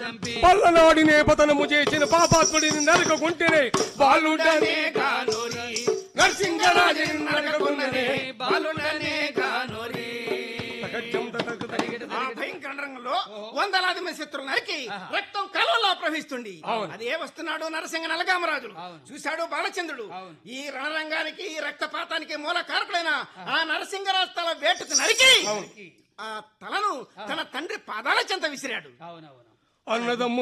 చంపి పల్లనాడినే పతనము చేసిన పాపాత్ముడిని నరకకుంటేనే బాలుడనే కానోరి నరసింగరాజుని నరకకున్ననే బాలుడనే కానోరి తగజ్జం తగజ్జం తగజ్జం. ఆ భయంకర రంగంలో వందలాది మంది శత్రులు నరికి రక్తం కలవలా ప్రవహిస్తుంది అదే వస్తున్నాడు నరసింహ నలగామరాజులు చూశాడు బాలచంద్రుడు ఈ రణరంగానికి ఈ రక్తపాతానికి మూల కారకుడైన ఆ నరసింహరాజు తల వేటుకు నరికి ఆ తలను తన తండ్రి పాదాల చెంత విసిరాడు అవునవును అన్నదమ్ము